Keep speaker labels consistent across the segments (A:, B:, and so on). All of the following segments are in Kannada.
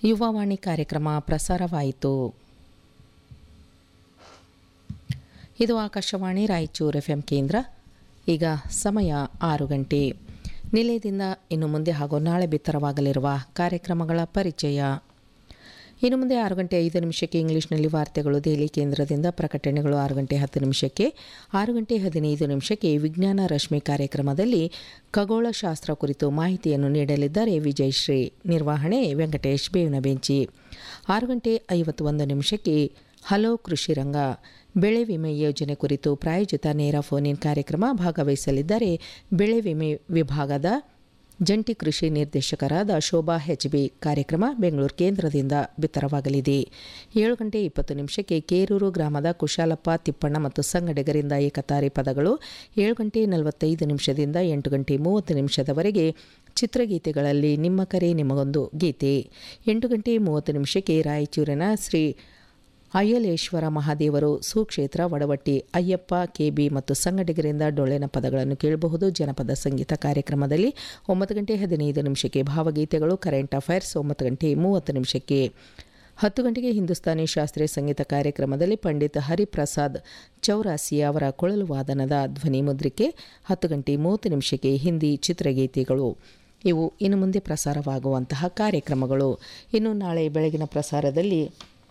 A: ಯುವವಾಣಿ ಕಾರ್ಯಕ್ರಮ ಪ್ರಸಾರವಾಯಿತು ಇದು ಆಕಾಶವಾಣಿ ರಾಯಚೂರು ಎಫ್ ಎಂ ಕೇಂದ್ರ ಈಗ ಸಮಯ ಆರು ಗಂಟೆ ನಿಲಯದಿಂದ ಇನ್ನು ಮುಂದೆ ಹಾಗೂ ನಾಳೆ ಬಿತ್ತರವಾಗಲಿರುವ ಕಾರ್ಯಕ್ರಮಗಳ ಪರಿಚಯ ಇನ್ನು ಮುಂದೆ ಆರು ಗಂಟೆ ಐದು ನಿಮಿಷಕ್ಕೆ ಇಂಗ್ಲಿಷ್ನಲ್ಲಿ ವಾರ್ತೆಗಳು ದೆಹಲಿ ಕೇಂದ್ರದಿಂದ ಪ್ರಕಟಣೆಗಳು ಆರು ಗಂಟೆ ಹತ್ತು ನಿಮಿಷಕ್ಕೆ ಆರು ಗಂಟೆ ಹದಿನೈದು ನಿಮಿಷಕ್ಕೆ ವಿಜ್ಞಾನ ರಶ್ಮಿ ಕಾರ್ಯಕ್ರಮದಲ್ಲಿ ಖಗೋಳಶಾಸ್ತ್ರ ಕುರಿತು ಮಾಹಿತಿಯನ್ನು ನೀಡಲಿದ್ದಾರೆ ವಿಜಯ್ ಶ್ರೀ ನಿರ್ವಹಣೆ ವೆಂಕಟೇಶ್ ಬೇವಿನ ಬೆಂಚಿ ಆರು ಗಂಟೆ ಐವತ್ತೊಂದು ನಿಮಿಷಕ್ಕೆ ಹಲೋ ಕೃಷಿ ರಂಗ ಬೆಳೆ ವಿಮೆ ಯೋಜನೆ ಕುರಿತು ಪ್ರಾಯೋಜಿತ ನೇರ ಫೋನ್ ಇನ್ ಕಾರ್ಯಕ್ರಮ ಭಾಗವಹಿಸಲಿದ್ದಾರೆ ಬೆಳೆ ವಿಮೆ ವಿಭಾಗದ ಜಂಟಿ ಕೃಷಿ ನಿರ್ದೇಶಕರಾದ ಶೋಭಾ ಹೆಚ್ ಬಿ ಕಾರ್ಯಕ್ರಮ ಬೆಂಗಳೂರು ಕೇಂದ್ರದಿಂದ ಬಿತ್ತರವಾಗಲಿದೆ ಏಳು ಗಂಟೆ ಇಪ್ಪತ್ತು ನಿಮಿಷಕ್ಕೆ ಕೇರೂರು ಗ್ರಾಮದ ಕುಶಾಲಪ್ಪ ತಿಪ್ಪಣ್ಣ ಮತ್ತು ಸಂಗಡಿಗರಿಂದ ಏಕತಾರಿ ಪದಗಳು ಏಳು ಗಂಟೆ ನಲವತ್ತೈದು ನಿಮಿಷದಿಂದ ಎಂಟು ಗಂಟೆ ಮೂವತ್ತು ನಿಮಿಷದವರೆಗೆ ಚಿತ್ರಗೀತೆಗಳಲ್ಲಿ ನಿಮ್ಮ ಕರೆ ನಿಮಗೊಂದು ಗೀತೆ ಎಂಟು ಗಂಟೆ ಮೂವತ್ತು ನಿಮಿಷಕ್ಕೆ ರಾಯಚೂರಿನ ಶ್ರೀ ಅಯ್ಯಲೇಶ್ವರ ಮಹಾದೇವರು ಸುಕ್ಷೇತ್ರ ವಡವಟ್ಟಿ ಅಯ್ಯಪ್ಪ ಕೆಬಿ ಮತ್ತು ಸಂಗಡಿಗರಿಂದ ಡೊಳ್ಳಿನ ಪದಗಳನ್ನು ಕೇಳಬಹುದು ಜನಪದ ಸಂಗೀತ ಕಾರ್ಯಕ್ರಮದಲ್ಲಿ ಒಂಬತ್ತು ಗಂಟೆ ಹದಿನೈದು ನಿಮಿಷಕ್ಕೆ ಭಾವಗೀತೆಗಳು ಕರೆಂಟ್ ಅಫೈರ್ಸ್ ಒಂಬತ್ತು ಗಂಟೆ ಮೂವತ್ತು ನಿಮಿಷಕ್ಕೆ ಹತ್ತು ಗಂಟೆಗೆ ಹಿಂದೂಸ್ತಾನಿ ಶಾಸ್ತ್ರೀಯ ಸಂಗೀತ ಕಾರ್ಯಕ್ರಮದಲ್ಲಿ ಪಂಡಿತ್ ಹರಿಪ್ರಸಾದ್ ಚೌರಾಸಿ ಅವರ ಕೊಳಲು ವಾದನದ ಧ್ವನಿ ಮುದ್ರಿಕೆ ಹತ್ತು ಗಂಟೆ ಮೂವತ್ತು ನಿಮಿಷಕ್ಕೆ ಹಿಂದಿ ಚಿತ್ರಗೀತೆಗಳು ಇವು ಇನ್ನು ಮುಂದೆ ಪ್ರಸಾರವಾಗುವಂತಹ ಕಾರ್ಯಕ್ರಮಗಳು ಇನ್ನು ನಾಳೆ ಬೆಳಗಿನ ಪ್ರಸಾರದಲ್ಲಿ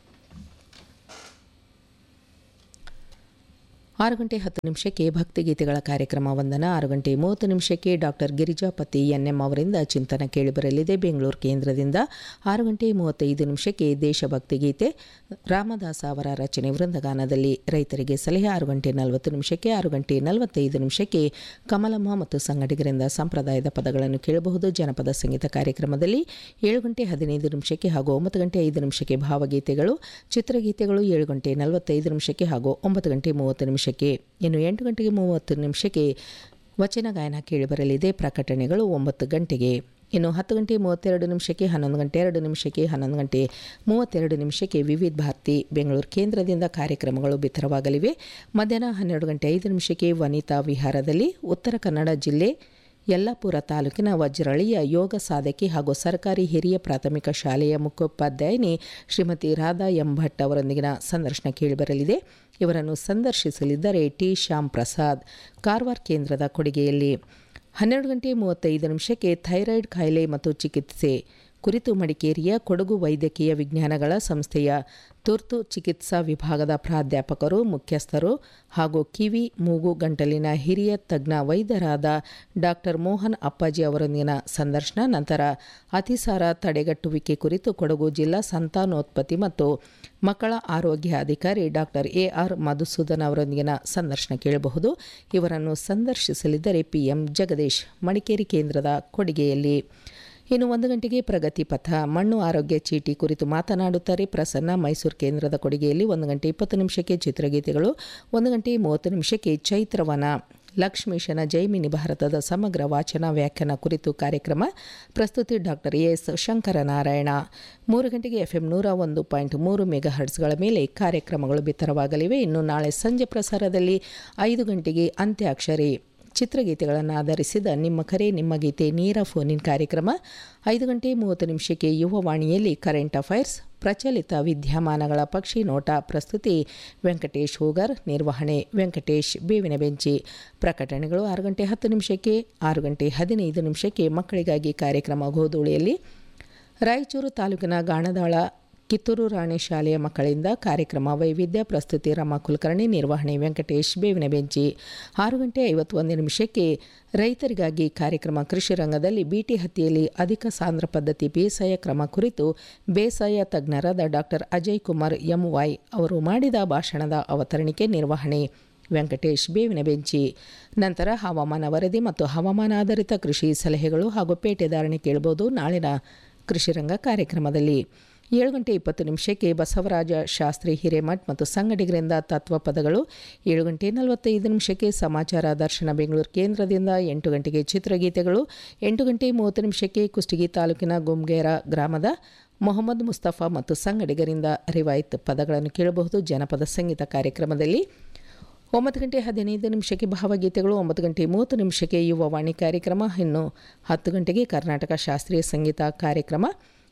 A: ಆರು ಗಂಟೆ ಹತ್ತು ನಿಮಿಷಕ್ಕೆ ಭಕ್ತಿಗೀತೆಗಳ ಕಾರ್ಯಕ್ರಮ ವಂದನ ಆರು ಗಂಟೆ ಮೂವತ್ತು ನಿಮಿಷಕ್ಕೆ ಡಾಕ್ಟರ್ ಗಿರಿಜಾಪತಿ ಎನ್ಎಂ ಅವರಿಂದ ಚಿಂತನ ಕೇಳಿಬರಲಿದೆ ಬೆಂಗಳೂರು ಕೇಂದ್ರದಿಂದ ಆರು ಗಂಟೆ ಮೂವತ್ತೈದು ನಿಮಿಷಕ್ಕೆ ದೇಶಭಕ್ತಿ ಗೀತೆ ರಾಮದಾಸ ಅವರ ರಚನೆ ವೃಂದಗಾನದಲ್ಲಿ ರೈತರಿಗೆ ಸಲಹೆ ಆರು ಗಂಟೆ ನಲವತ್ತು ನಿಮಿಷಕ್ಕೆ ಆರು ಗಂಟೆ ನಲವತ್ತೈದು ನಿಮಿಷಕ್ಕೆ ಕಮಲಮ್ಮ ಮತ್ತು ಸಂಗಡಿಗರಿಂದ ಸಂಪ್ರದಾಯದ ಪದಗಳನ್ನು ಕೇಳಬಹುದು ಜನಪದ ಸಂಗೀತ ಕಾರ್ಯಕ್ರಮದಲ್ಲಿ ಏಳು ಗಂಟೆ ಹದಿನೈದು ನಿಮಿಷಕ್ಕೆ ಹಾಗೂ ಒಂಬತ್ತು ಗಂಟೆ ಐದು ನಿಮಿಷಕ್ಕೆ ಭಾವಗೀತೆಗಳು ಚಿತ್ರಗೀತೆಗಳು ಏಳು ಗಂಟೆ ನಲವತ್ತೈದು ನಿಮಿಷಕ್ಕೆ ಹಾಗೂ ಒಂಬತ್ತು ಗಂಟೆ ಮೂವತ್ತು ನಿಮಿಷಕ್ಕೆ ಇನ್ನು ಎಂಟು ಗಂಟೆಗೆ ಮೂವತ್ತು ನಿಮಿಷಕ್ಕೆ ವಚನ ಗಾಯನ ಕೇಳಿಬರಲಿದೆ ಪ್ರಕಟಣೆಗಳು ಒಂಬತ್ತು ಗಂಟೆಗೆ ಇನ್ನು ಹತ್ತು ಗಂಟೆ ಮೂವತ್ತೆರಡು ನಿಮಿಷಕ್ಕೆ ಹನ್ನೊಂದು ಗಂಟೆ ಎರಡು ನಿಮಿಷಕ್ಕೆ ಹನ್ನೊಂದು ಗಂಟೆ ಮೂವತ್ತೆರಡು ನಿಮಿಷಕ್ಕೆ ವಿವಿಧ ಭಾರತಿ ಬೆಂಗಳೂರು ಕೇಂದ್ರದಿಂದ ಕಾರ್ಯಕ್ರಮಗಳು ಬಿತ್ತರವಾಗಲಿವೆ ಮಧ್ಯಾಹ್ನ ಹನ್ನೆರಡು ಗಂಟೆ ಐದು ನಿಮಿಷಕ್ಕೆ ವನಿತಾ ವಿಹಾರದಲ್ಲಿ ಉತ್ತರ ಕನ್ನಡ ಜಿಲ್ಲೆ ಯಲ್ಲಾಪುರ ತಾಲೂಕಿನ ವಜ್ರಳಿಯ ಯೋಗ ಸಾಧಕಿ ಹಾಗೂ ಸರ್ಕಾರಿ ಹಿರಿಯ ಪ್ರಾಥಮಿಕ ಶಾಲೆಯ ಮುಖ್ಯೋಪಾಧ್ಯಾಯಿನಿ ಶ್ರೀಮತಿ ರಾಧಾ ಎಂ ಭಟ್ ಅವರೊಂದಿಗಿನ ಸಂದರ್ಶನ ಕೇಳಿಬರಲಿದೆ ಇವರನ್ನು ಸಂದರ್ಶಿಸಲಿದ್ದಾರೆ ಟಿ ಶ್ಯಾಮ್ ಪ್ರಸಾದ್ ಕಾರವಾರ ಕೇಂದ್ರದ ಕೊಡುಗೆಯಲ್ಲಿ ಹನ್ನೆರಡು ಗಂಟೆ ಮೂವತ್ತೈದು ನಿಮಿಷಕ್ಕೆ ಥೈರಾಯ್ಡ್ ಕಾಯಿಲೆ ಮತ್ತು ಚಿಕಿತ್ಸೆ ಕುರಿತು ಮಡಿಕೇರಿಯ ಕೊಡಗು ವೈದ್ಯಕೀಯ ವಿಜ್ಞಾನಗಳ ಸಂಸ್ಥೆಯ ತುರ್ತು ಚಿಕಿತ್ಸಾ ವಿಭಾಗದ ಪ್ರಾಧ್ಯಾಪಕರು ಮುಖ್ಯಸ್ಥರು ಹಾಗೂ ಕಿವಿ ಮೂಗು ಗಂಟಲಿನ ಹಿರಿಯ ತಜ್ಞ ವೈದ್ಯರಾದ ಡಾಕ್ಟರ್ ಮೋಹನ್ ಅಪ್ಪಾಜಿ ಅವರೊಂದಿಗಿನ ಸಂದರ್ಶನ ನಂತರ ಅತಿಸಾರ ತಡೆಗಟ್ಟುವಿಕೆ ಕುರಿತು ಕೊಡಗು ಜಿಲ್ಲಾ ಸಂತಾನೋತ್ಪತ್ತಿ ಮತ್ತು ಮಕ್ಕಳ ಆರೋಗ್ಯ ಅಧಿಕಾರಿ ಡಾಕ್ಟರ್ ಎ ಆರ್ ಮಧುಸೂದನ್ ಅವರೊಂದಿಗಿನ ಸಂದರ್ಶನ ಕೇಳಬಹುದು ಇವರನ್ನು ಸಂದರ್ಶಿಸಲಿದ್ದಾರೆ ಪಿಎಂ ಜಗದೀಶ್ ಮಡಿಕೇರಿ ಕೇಂದ್ರದ ಕೊಡುಗೆಯಲ್ಲಿ ಇನ್ನು ಒಂದು ಗಂಟೆಗೆ ಪ್ರಗತಿ ಪಥ ಮಣ್ಣು ಆರೋಗ್ಯ ಚೀಟಿ ಕುರಿತು ಮಾತನಾಡುತ್ತಾರೆ ಪ್ರಸನ್ನ ಮೈಸೂರು ಕೇಂದ್ರದ ಕೊಡುಗೆಯಲ್ಲಿ ಒಂದು ಗಂಟೆ ಇಪ್ಪತ್ತು ನಿಮಿಷಕ್ಕೆ ಚಿತ್ರಗೀತೆಗಳು ಒಂದು ಗಂಟೆ ಮೂವತ್ತು ನಿಮಿಷಕ್ಕೆ ಚೈತ್ರವನ ಲಕ್ಷ್ಮೀಶನ ಜೈಮಿನಿ ಭಾರತದ ಸಮಗ್ರ ವಾಚನ ವ್ಯಾಖ್ಯಾನ ಕುರಿತು ಕಾರ್ಯಕ್ರಮ ಪ್ರಸ್ತುತಿ ಡಾಕ್ಟರ್ ಎಸ್ ಶಂಕರನಾರಾಯಣ ಮೂರು ಗಂಟೆಗೆ ಎಫ್ ಎಂ ನೂರ ಒಂದು ಪಾಯಿಂಟ್ ಮೂರು ಮೆಗಾ ಹರ್ಟ್ಸ್ಗಳ ಮೇಲೆ ಕಾರ್ಯಕ್ರಮಗಳು ಬಿತ್ತರವಾಗಲಿವೆ ಇನ್ನು ನಾಳೆ ಸಂಜೆ ಪ್ರಸಾರದಲ್ಲಿ ಐದು ಗಂಟೆಗೆ ಅಂತ್ಯಾಕ್ಷರಿ ಚಿತ್ರಗೀತೆಗಳನ್ನು ಆಧರಿಸಿದ ನಿಮ್ಮ ಕರೆ ನಿಮ್ಮ ಗೀತೆ ನೇರ ಫೋನಿನ್ ಕಾರ್ಯಕ್ರಮ ಐದು ಗಂಟೆ ಮೂವತ್ತು ನಿಮಿಷಕ್ಕೆ ಯುವವಾಣಿಯಲ್ಲಿ ಕರೆಂಟ್ ಅಫೈರ್ಸ್ ಪ್ರಚಲಿತ ವಿದ್ಯಮಾನಗಳ ಪಕ್ಷಿ ನೋಟ ಪ್ರಸ್ತುತಿ ವೆಂಕಟೇಶ್ ಹೂಗರ್ ನಿರ್ವಹಣೆ ವೆಂಕಟೇಶ್ ಬೇವಿನ ಬೆಂಚಿ ಪ್ರಕಟಣೆಗಳು ಆರು ಗಂಟೆ ಹತ್ತು ನಿಮಿಷಕ್ಕೆ ಆರು ಗಂಟೆ ಹದಿನೈದು ನಿಮಿಷಕ್ಕೆ ಮಕ್ಕಳಿಗಾಗಿ ಕಾರ್ಯಕ್ರಮ ಗೋಧೂಳಿಯಲ್ಲಿ ರಾಯಚೂರು ತಾಲೂಕಿನ ಗಾಣದಾಳ ಕಿತ್ತೂರು ರಾಣಿ ಶಾಲೆಯ ಮಕ್ಕಳಿಂದ ಕಾರ್ಯಕ್ರಮ ವೈವಿಧ್ಯ ಪ್ರಸ್ತುತಿ ರಮಾ ಕುಲಕರ್ಣಿ ನಿರ್ವಹಣೆ ವೆಂಕಟೇಶ್ ಬೇವಿನ ಬೆಂಚಿ ಆರು ಗಂಟೆ ಐವತ್ತೊಂದು ನಿಮಿಷಕ್ಕೆ ರೈತರಿಗಾಗಿ ಕಾರ್ಯಕ್ರಮ ಕೃಷಿ ರಂಗದಲ್ಲಿ ಬೀಟಿ ಹತ್ತಿಯಲ್ಲಿ ಅಧಿಕ ಸಾಂದ್ರ ಪದ್ಧತಿ ಬೇಸಾಯ ಕ್ರಮ ಕುರಿತು ಬೇಸಾಯ ತಜ್ಞರಾದ ಡಾಕ್ಟರ್ ಅಜಯ್ ಕುಮಾರ್ ಎಂವೈ ಅವರು ಮಾಡಿದ ಭಾಷಣದ ಅವತರಣಿಕೆ ನಿರ್ವಹಣೆ ವೆಂಕಟೇಶ್ ಬೇವಿನ ಬೆಂಚಿ ನಂತರ ಹವಾಮಾನ ವರದಿ ಮತ್ತು ಹವಾಮಾನ ಆಧಾರಿತ ಕೃಷಿ ಸಲಹೆಗಳು ಹಾಗೂ ಪೇಟೆ ಧಾರಣೆ ಕೇಳಬಹುದು ನಾಳಿನ ಕೃಷಿರಂಗ ಕಾರ್ಯಕ್ರಮದಲ್ಲಿ ಏಳು ಗಂಟೆ ಇಪ್ಪತ್ತು ನಿಮಿಷಕ್ಕೆ ಬಸವರಾಜ ಶಾಸ್ತ್ರಿ ಹಿರೇಮಠ್ ಮತ್ತು ಸಂಗಡಿಗರಿಂದ ತತ್ವ ಪದಗಳು ಏಳು ಗಂಟೆ ನಲವತ್ತೈದು ನಿಮಿಷಕ್ಕೆ ಸಮಾಚಾರ ದರ್ಶನ ಬೆಂಗಳೂರು ಕೇಂದ್ರದಿಂದ ಎಂಟು ಗಂಟೆಗೆ ಚಿತ್ರಗೀತೆಗಳು ಎಂಟು ಗಂಟೆ ಮೂವತ್ತು ನಿಮಿಷಕ್ಕೆ ಕುಷ್ಟಗಿ ತಾಲೂಕಿನ ಗುಮ್ಗೇರ ಗ್ರಾಮದ ಮೊಹಮ್ಮದ್ ಮುಸ್ತಫಾ ಮತ್ತು ಸಂಗಡಿಗರಿಂದ ರಿವಾಯತ್ ಪದಗಳನ್ನು ಕೇಳಬಹುದು ಜನಪದ ಸಂಗೀತ ಕಾರ್ಯಕ್ರಮದಲ್ಲಿ ಒಂಬತ್ತು ಗಂಟೆ ಹದಿನೈದು ನಿಮಿಷಕ್ಕೆ ಭಾವಗೀತೆಗಳು ಒಂಬತ್ತು ಗಂಟೆ ಮೂವತ್ತು ನಿಮಿಷಕ್ಕೆ ಯುವವಾಣಿ ಕಾರ್ಯಕ್ರಮ ಇನ್ನು ಹತ್ತು ಗಂಟೆಗೆ ಕರ್ನಾಟಕ ಶಾಸ್ತ್ರೀಯ ಸಂಗೀತ ಕಾರ್ಯಕ್ರಮ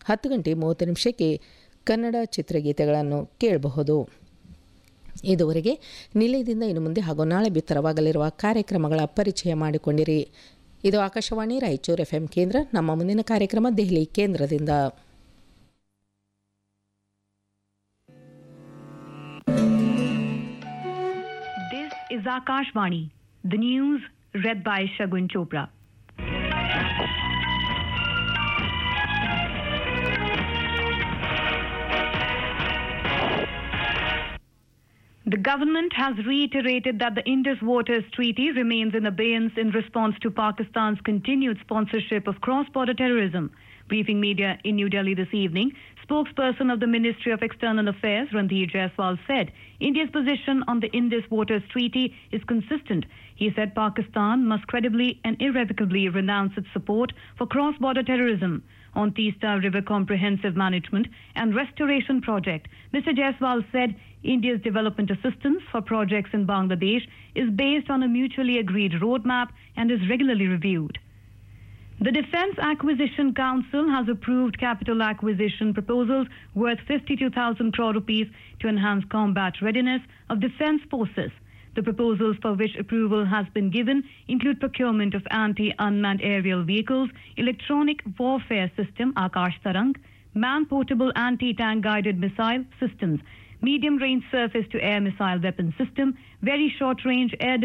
A: ಹತ್ತು ಗಂಟೆ ಮೂವತ್ತು ನಿಮಿಷಕ್ಕೆ ಕನ್ನಡ ಚಿತ್ರಗೀತೆಗಳನ್ನು ಕೇಳಬಹುದು ಇದುವರೆಗೆ ನಿಲಯದಿಂದ ಇನ್ನು ಮುಂದೆ ಹಾಗೂ ನಾಳೆ ಬಿತ್ತರವಾಗಲಿರುವ ಕಾರ್ಯಕ್ರಮಗಳ ಪರಿಚಯ ಮಾಡಿಕೊಂಡಿರಿ ಇದು ಆಕಾಶವಾಣಿ ರಾಯಚೂರು ಎಫ್ ಕೇಂದ್ರ ನಮ್ಮ ಮುಂದಿನ ಕಾರ್ಯಕ್ರಮ ದೆಹಲಿ ಕೇಂದ್ರದಿಂದ
B: This is Akashvani, the news read by Shagun Chopra. The government has reiterated that the Indus Waters Treaty remains in abeyance in response to Pakistan's continued sponsorship of cross-border terrorism. Briefing media in New Delhi this evening, spokesperson of the Ministry of External Affairs, Randhir Jaiswal, said India's position on the Indus Waters Treaty is consistent. He said Pakistan must credibly and irrevocably renounce its support for cross-border terrorism. On Teesta River Comprehensive Management and Restoration Project, Mr. Jaiswal said India's development assistance for projects in Bangladesh is based on a mutually agreed roadmap and is regularly reviewed. The Defense Acquisition Council has approved capital acquisition proposals worth 52,000 crore rupees to enhance combat readiness of defense forces. The proposals for which approval has been given include procurement of anti-unmanned aerial vehicles, electronic warfare system Akash Tarang, man-portable anti-tank guided missile systems, medium-range surface-to-air missile weapon system, very short-range air